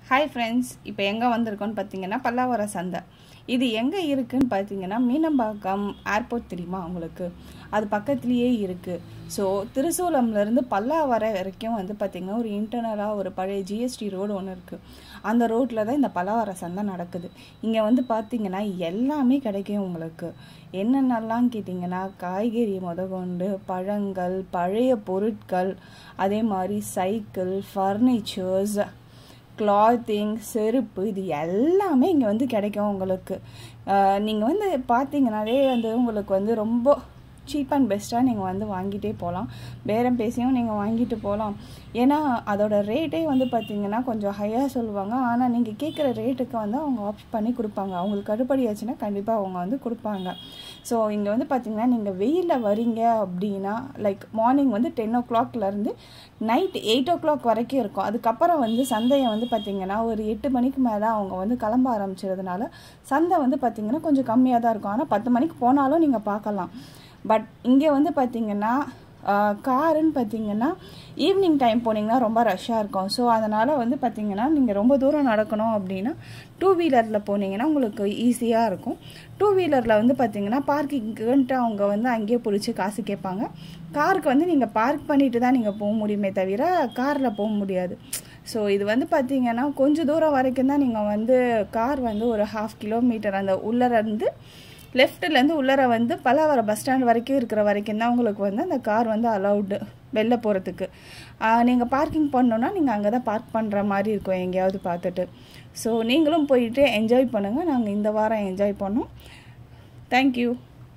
Hi friends இப்போ எங்கே வந்திருக்கோன்னு பார்த்தீங்கன்னா பல்லாவர சந்தை இது எங்கே இருக்குன்னு பார்த்தீங்கன்னா மீனம்பாக்கம் ஏர்போர்ட் தெரியுமா உங்களுக்கு அது பக்கத்துலேயே இருக்குது ஸோ திருசூலம்லேருந்து பல்லாவரம் வரைக்கும் வந்து பார்த்திங்கன்னா ஒரு இன்டர்னலாக ஒரு பழைய ஜிஎஸ்டி ரோடு ஒன்று இருக்குது அந்த ரோட்டில் தான் இந்த பல்லாவர சந்தை நடக்குது இங்கே வந்து பார்த்தீங்கன்னா எல்லாமே கிடைக்கும் உங்களுக்கு என்னென்னலாம் கேட்டிங்கன்னா காய்கறி முதற்கொண்டு பழங்கள் பழைய பொருட்கள் அதே மாதிரி சைக்கிள் ஃபர்னிச்சர்ஸ் கிளாத்திங் செருப்பு இது எல்லாமே இங்கே வந்து கிடைக்கும் உங்களுக்கு நீங்கள் வந்து பார்த்தீங்கனாலே வந்து உங்களுக்கு வந்து ரொம்ப சீப் அண்ட் பெஸ்ட்டாக நீங்கள் வந்து வாங்கிட்டே போகலாம் பேரம் பேசியும் நீங்கள் வாங்கிட்டு போகலாம் ஏன்னா அதோட ரேட்டே வந்து பார்த்தீங்கன்னா கொஞ்சம் ஹையாக சொல்லுவாங்க ஆனால் நீங்கள் கேட்குற ரேட்டுக்கு வந்து அவங்க ஆப்ட் பண்ணி கொடுப்பாங்க அவங்களுக்கு கட்டுப்படி ஆச்சுன்னா கண்டிப்பாக அவங்க வந்து கொடுப்பாங்க ஸோ இங்கே வந்து பார்த்தீங்கன்னா நீங்கள் வெயிலில் வரீங்க அப்படின்னா லைக் மார்னிங் வந்து டென் ஓ கிளாக்லேருந்து நைட் எயிட் ஓ கிளாக் வரைக்கும் இருக்கும் அதுக்கப்புறம் வந்து சந்தையை வந்து பார்த்திங்கன்னா ஒரு எட்டு மணிக்கு மேலே அவங்க வந்து கிளம்ப ஆரம்பிச்சதுனால சந்தை வந்து பார்த்திங்கன்னா கொஞ்சம் கம்மியாக தான் இருக்கும் ஆனால் பத்து மணிக்கு போனாலும் நீங்கள் பார்க்கலாம் பட் இங்கே வந்து பார்த்திங்கன்னா காருன்னு பார்த்தீங்கன்னா ஈவினிங் டைம் போனீங்கன்னா ரொம்ப ரஷ்ஷாக இருக்கும் ஸோ அதனால் வந்து பார்த்திங்கன்னா நீங்கள் ரொம்ப தூரம் நடக்கணும் அப்படின்னா டூ வீலரில் போனீங்கன்னா உங்களுக்கு ஈஸியாக இருக்கும் டூ வீலரில் வந்து பார்த்திங்கன்னா பார்க்கிங்க்குன்ட்டு அவங்க வந்து அங்கேயே பிடிச்சி காசு கேட்பாங்க காருக்கு வந்து நீங்கள் பார்க் பண்ணிட்டு தான் நீங்கள் போக முடியுமே தவிர காரில் போக முடியாது ஸோ இது வந்து பார்த்தீங்கன்னா கொஞ்சம் தூரம் வரைக்கும் தான் நீங்கள் வந்து கார் வந்து ஒரு ஹாஃப் கிலோமீட்டர் அந்த உள்ளேருந்து லெஃப்ட்லேருந்து உள்ளர வந்து பல்லாவரம் பஸ் ஸ்டாண்ட் வரைக்கும் இருக்கிற வரைக்கும் தான் உங்களுக்கு வந்து அந்த கார் வந்து அலௌடு வெளில போகிறதுக்கு நீங்கள் பார்க்கிங் பண்ணோன்னா நீங்கள் அங்கே தான் பார்க் பண்ணுற மாதிரி இருக்கும் எங்கேயாவது பார்த்துட்டு ஸோ நீங்களும் போயிட்டு என்ஜாய் பண்ணுங்கள் நாங்கள் இந்த வாரம் என்ஜாய் பண்ணோம் தேங்க்யூ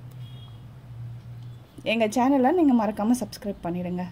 எங்கள் சேனலை நீங்கள் மறக்காமல் சப்ஸ்கிரைப் பண்ணிடுங்க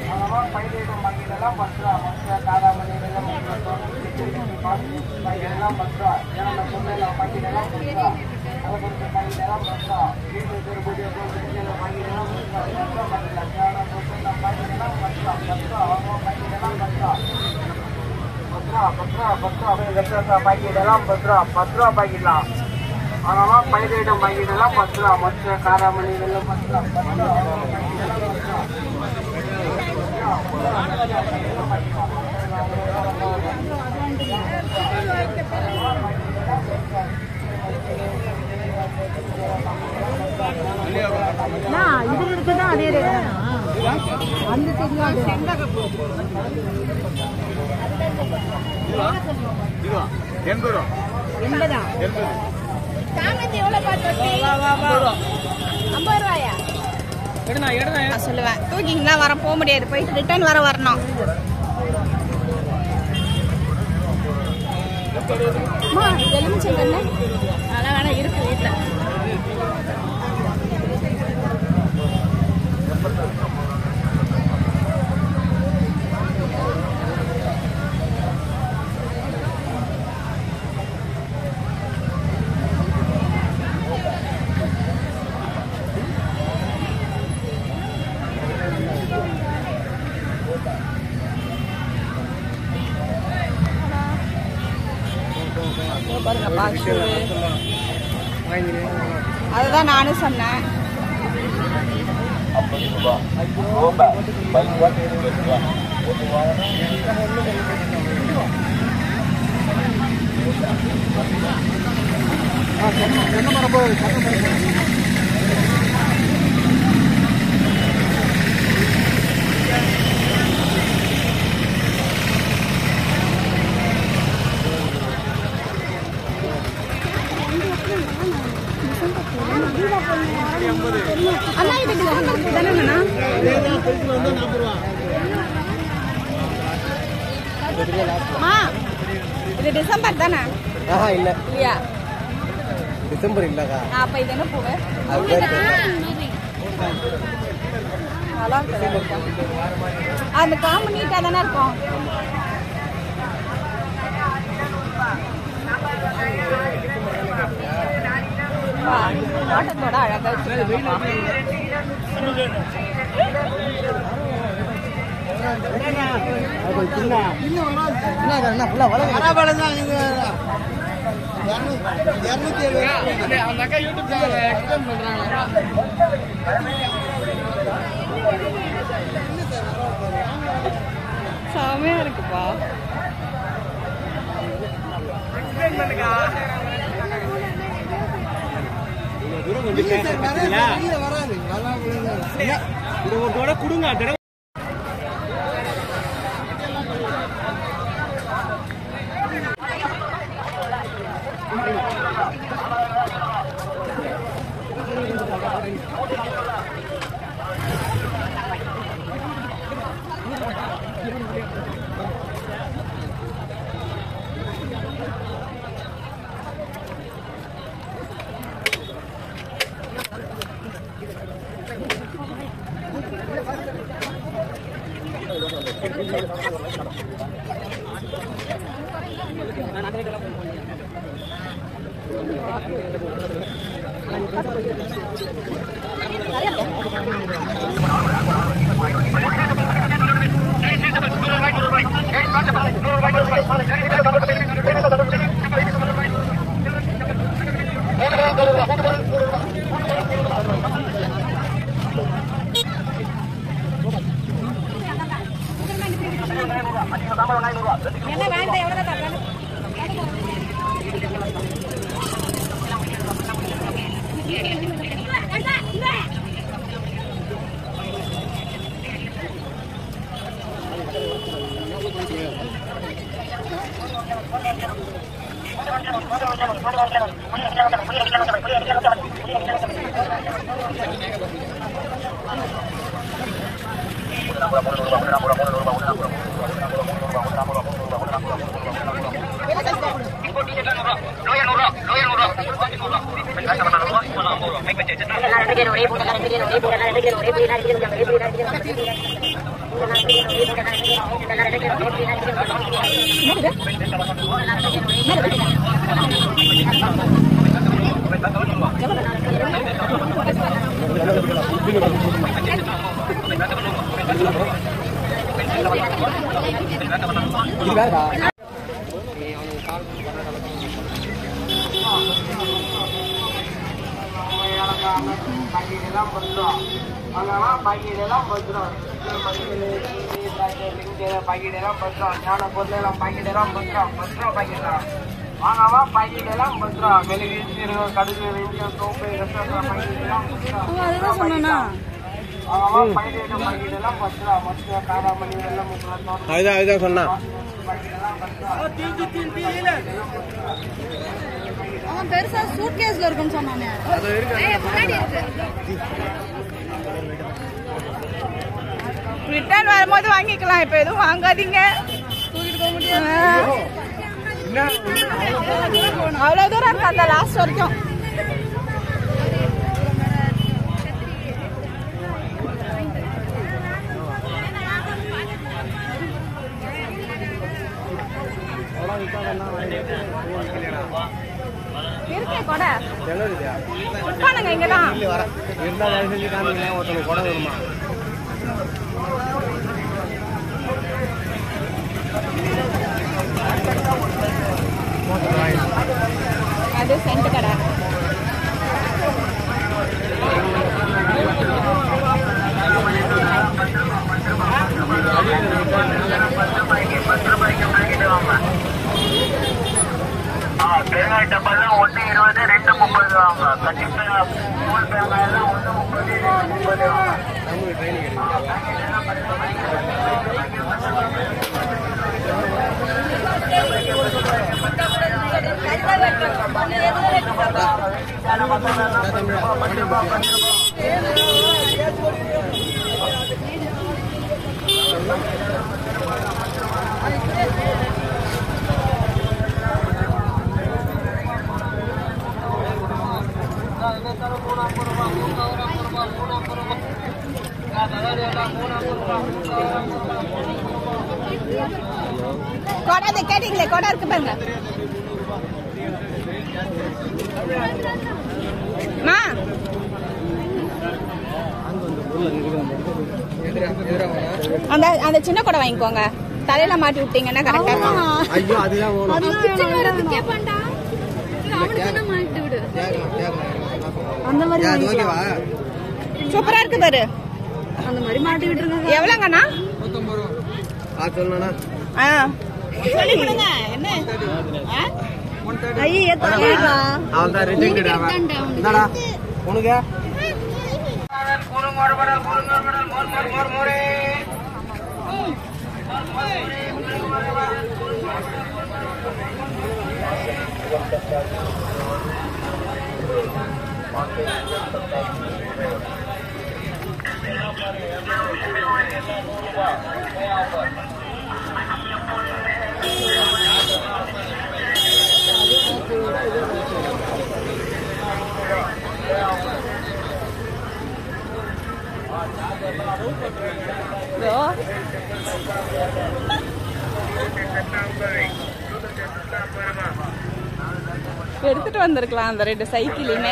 அதனால் பயிரிடும் வகையிலெல்லாம் பத்து ரூபா மொத்த காதாமணி வெள்ளம் பாக்கெட்டெல்லாம் பத்து ரூபா ஏன்னா பொருளெல்லாம் பாக்கெட்டெல்லாம் பத்து ரூபா அதை கொடுத்த பாக்கெட்டெல்லாம் பத்து ரூபா வீட்டு திருப்பதியை போட்டு பாக்கெட்டெல்லாம் பத்து ரூபா பத்து ரூபா பாக்கெட்டில் தேவையான பொருள் பாக்கெட்டெல்லாம் பத்து ரூபா பத்து ரூபா அவங்க பாக்கெட்டெல்லாம் பத்து ரூபா பத்து ரூபா பத்து ரூபா பத்து ரூபா அப்படியே வெப்ப பாக்கெட்டெல்லாம் பத்து ரூபா பத்து ரூபா பாக்கெட்லாம் அதெல்லாம் பயிரிடும் பாக்கெட்டெல்லாம் பத்து ரூபா மொத்த காராமணி வெள்ளம் பத்து ரூபா பத்து ரூபா அவங்க பாக்கெட்டெல்லாம் பத்து ரூபா இதுல இருக்குதான் அதே ரேட் அந்த தெரியாது எண்பதா சாமந்தி எவ்வளோ பார்த்து ஐம்பது ரூபாயா நான் சொல்லுவேன் தூக்கிங்கலாம் வர போக முடியாது போய் ரிட்டர்ன் வர வரணும் அம்மா எலுமிச்சங்கண்ணு அதெல்லாம் வேணா இருக்கு வீட்டில் பாருங்க பாக்ஸு அதுதான் நானும் சொன்னேன் அண்ணா இது டிசம்பர் தானேங்கண்ணா அம்மா இது டிசம்பர் தானே ஆஹா இல்ல இல்லையா டிசம்பர் இல்லக்கா நான் அப்போ இது என்ன பூவு அது பேர் நல்லா இருக்கு அந்த காம்பு நீட்டாக தானே இருக்கும் வா, தோட்டத்தோட அழகா வச்சிருக்காங்கப்பா. என்னக்கா என்ன ஃபுல்லா வளங்க செமையா இருக்குப்பா என்ன வேண்டாம் எவ்வளோ தான் தரலாம் ஒரே போட்டா ரெண்டு கிலோ ஒரே போட்டா ரெண்டு கிலோ ஒரே போட்டா ரெண்டு கிலோ ஒரே போட்டா ரெண்டு கிலோ இது வேறடா பாக்கெட்டெல்லாம் பத்துரும் அங்கெல்லாம் பாக்கெட்டெல்லாம் பத்துரும் பாக்கெட்டெல்லாம் பத்துரும் ஞான பொருளெல்லாம் பாக்கெட்டெல்லாம் பத்துரும் பத்துரும் பாக்கெட்டெல்லாம் வாங்கவா பாக்கெட்டெல்லாம் பத்துரும் மெழுகு சீரகம் கடுகு வெந்தயம் சோப்பு ரசம் பாக்கெட்டெல்லாம் பத்துரும் அதுதான் சொன்னா வாங்கவா பாக்கெட்டு பாக்கெட்டெல்லாம் பத்துரும் மொத்தம் காராமணி வெள்ளம் முப்பது அதுதான் அதுதான் சொன்னான் அவன் பெருசா சூட் கேஸ்ல இருக்குன்னு சொன்னானே ரிட்டர்ன் வரும்போது வாங்கிக்கலாம் இப்போ எதுவும் வாங்காதீங்க அவ்வளோ தூரம் இருக்கு அந்த லாஸ்ட் வரைக்கும் இருக்கே கொடை எங்க இருக்குதா உட்காந்துங்க இங்கதான் இல்ல வர இருந்தா தயவு செஞ்சு காமிங்க ஒருத்தவங்க குடம் வருமா அது சென்ட் கடை தேங்காய் டப்பாலாம் ஒன்று இருபது ரெண்டு முப்பது வாங்க கண்டிப்பாக மூணு தேங்காயெல்லாம் ஒன்று முப்பது ரெண்டு முப்பது வாங்க நம்மளுக்கு ட்ரைனிங் கிடைக்குது கொடை அது கேட்டீங்களே கொடை இருக்கு பாருங்க மா அந்த அந்த சின்ன கொடை வாங்கிக்கோங்க தலையில மாட்டி விட்டீங்கன்னா கரெக்டா இருக்கும் ஐயோ அதுதான் வேணும் கேப்பான்டா அவனுக்கு தானே மாட்டி விடு கேட்கலாம் கேட்கலாம் அந்த மாதிரி அது ஓகேவா சூப்பரா இருக்கு பாரு அந்த மாதிரி மாட்டி விட்டுருங்க எவ்வளோங்கண்ணா பார்த்து சொல்லணும்னா ஆ சொல்லி கொடுங்க என்ன ஆ? ஐயே தலையா அவன் தான் ரிஜெக்டட் அவன் என்னடா உனக்கு இதோ. எடுத்துட்டு வந்திருக்கலாம் அந்த ரெண்டு சைக்கிளையுமே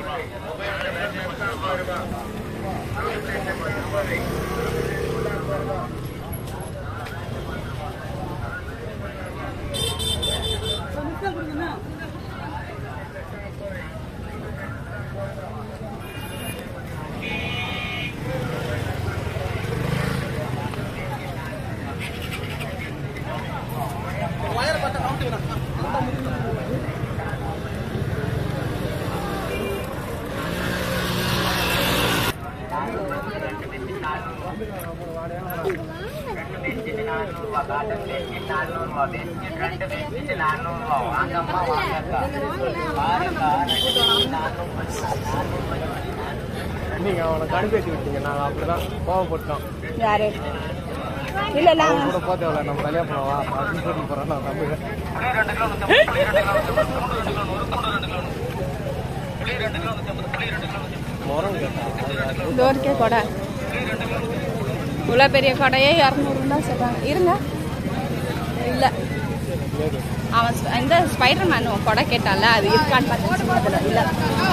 நீங்க அவனை கடுப்பேற்றி விட்டீங்க நாங்கள் அப்படிதான் கோவப்பட்டோம் யாரு இல்ல இல்ல அவன் கூட போத்தே வரல நம்ம கல்யாணம் பண்ணவா அப்படின்னு சொல்லி போறோம் நான் தமிழ் முறம் கேட்டா இதோ இருக்கே கொடை இவ்வளோ பெரிய கொடையே இரநூறுன்னு தான் சொல்கிறாங்க இருங்க இல்லை அவன் ஸ்ப- இந்த ஸ்பைடர் மேன் கொடை கேட்டான்ல அது இருக்கான்னு பார்த்து இல்லை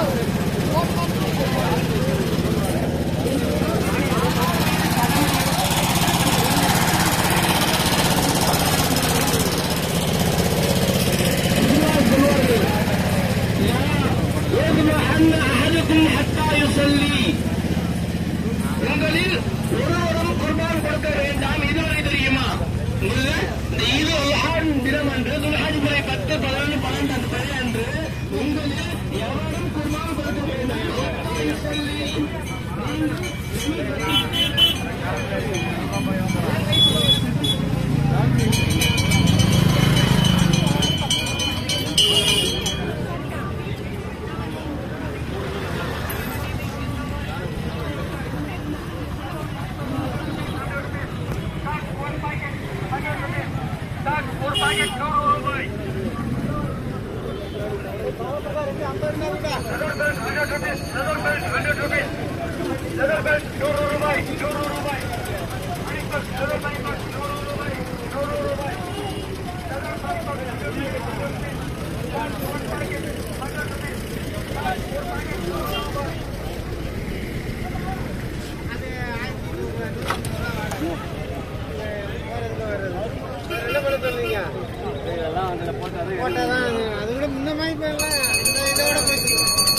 يجمعن أحدكم حتى يصلي உங்களில் ஒருவரும் குர்பான் கொடுக்க வேண்டாம் இதுவரை தெரியுமா இல்ல இந்த ஈது உல்ஹான் தினம் அன்று துல்ஹாஜ் முறை பத்து பதினொன்று பன்னெண்டு அந்த பழைய அன்று உங்களில் எவரும் குர்பான் கொடுக்க வேண்டாம் حتى يصلي. போட்டாதான் அது கூட முன்ன மாதிரி போயிடலாம் இந்த இதோட போச்சு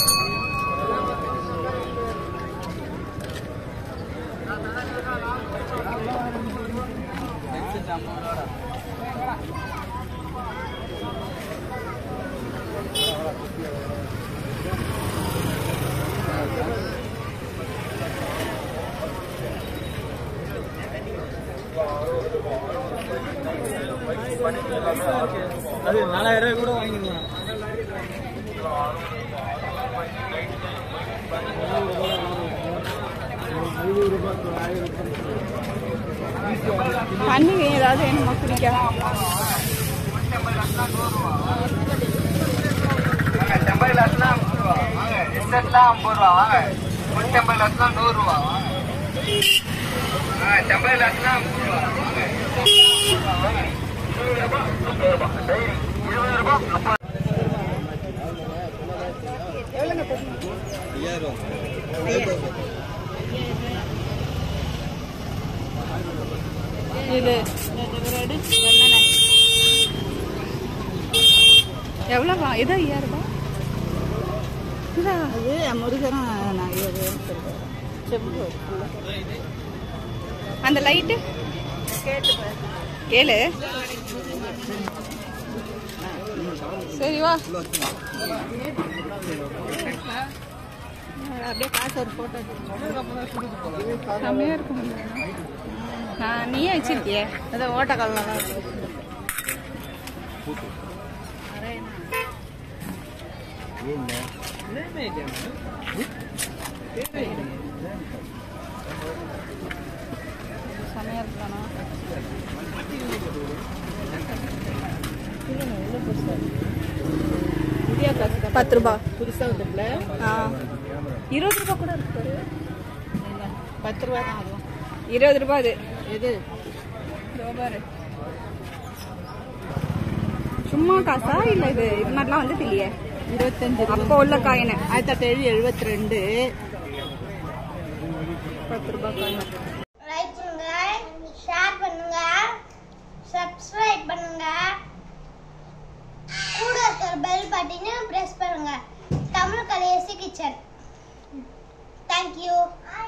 அது நாலாயிரம் ரூபாய் கூட வாங்கிக்கலாம் தண்ணி ஏதாவது வேணுமா குடிக்க செம்பை லட்சம் ஐம்பது ரூபா வாங்க எஸ்டெட்லாம் ஐம்பது ரூபா வாங்க முன்னெம்பது லட்சம் நூறு ரூபா வாங்க ஆ செம்பை லட்சம் ஐம்பது ரூபா வாங்க இருபது ரூபா முப்பது ரூபா டெய்லி இருபது ரூபா முப்பது இது எவ்வளோவா இது ஐயாயிரம் ரூபாய் இதா அது முருகரும் நான் செம்பு அந்த லைட்டு கேளு சரி வா அப்படியே காசு ஒரு போட்டோ செம்மையா இருக்கும் நான் நீயே வச்சிருக்கியே அதை ஓட்டக்கல்லாம் தான் இருக்கு. செம்மையா இருக்கலாம் இந்தியா காசு பத்து ரூபா புதுசா வந்துட்டுல ஆ இருபது ரூபா கூட இருக்கு பாரு. பத்து ரூபா தான் அதுவும் இருபது ரூபா அது எது இதோ பாரு சும்மா காசா இல்ல இது இது மாதிரிலாம் வந்து இல்லையே இருபத்தஞ்சு அப்போ உள்ள காயினு ஆயிரத்தி தொள்ளாயிரத்தி எழுபத்தி ரெண்டு பத்து ரூபாய் காயின் லைக் பண்ணுங்க ஷேர் பண்ணுங்க சப்ஸ்கிரைப் பண்ணுங்க கூட இருக்கிற பெல் பட்டனை பிரஸ் பண்ணுங்க தமிழ் கலையசி கிச்சன் தேங்க்யூ